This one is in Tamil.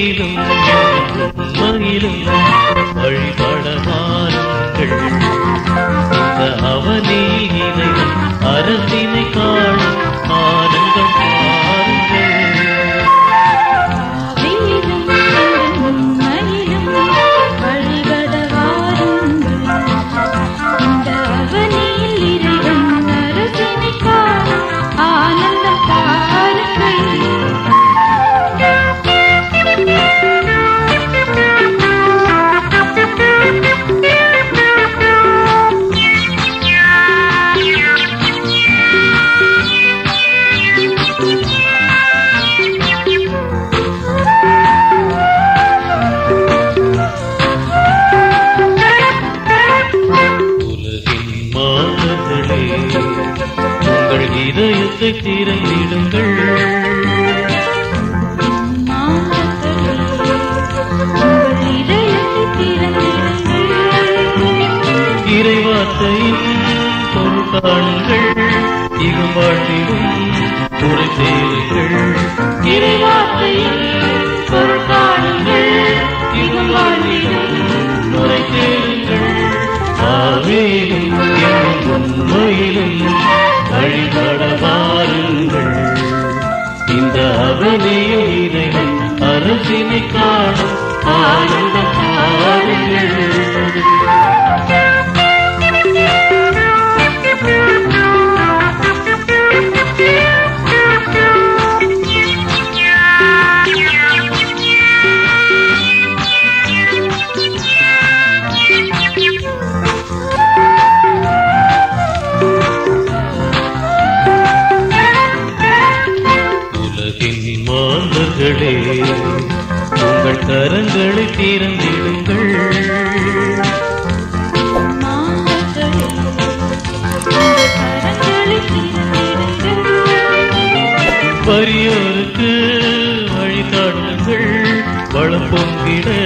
அவையிலும் உண்மையிலும் வழிபட வாருங்கள் இந்த அவனியில் இறைவன் அரசினை காணும் ஆனந்தம் பாருங்கள் ஆவியிலும் உண்மையிலும் வழிபட வாருங்கள். இந்த அவனியில் இறைவன் அரசினை காணும் ஆனந்தம் உலகின் மாதர்களே உங்கள் இதயத்தை திறந்திடுங்கள் உங்கள் இதயத்தை திறந்திடுங்கள். இறைவார்த்தையின் பொருள் காணுங்கள் இகம் வாழ்விலும் துறை சேருங்கள் இறைவார்த்தையின் பொருள் காணுங்கள். இகம் வாழ்விலும் துறை சேருங்கள் ஆவேலும் எங்கும் உண்மையிலும் வழிபட வாருங்கள் இந்த அவனியில் இறைவன் அரசினை காணும் ஆனந்தம் பாருங்கள் உலகின் மாந்தர்களே உங்கள் கரங்களை திறந்திடுங்கள் மாந்தர்களே, உங்கள் கரங்களை திறந்திடுங்கள். வறியோருக்கு வழிகாட்டுங்கள் வளம் பொங்கிட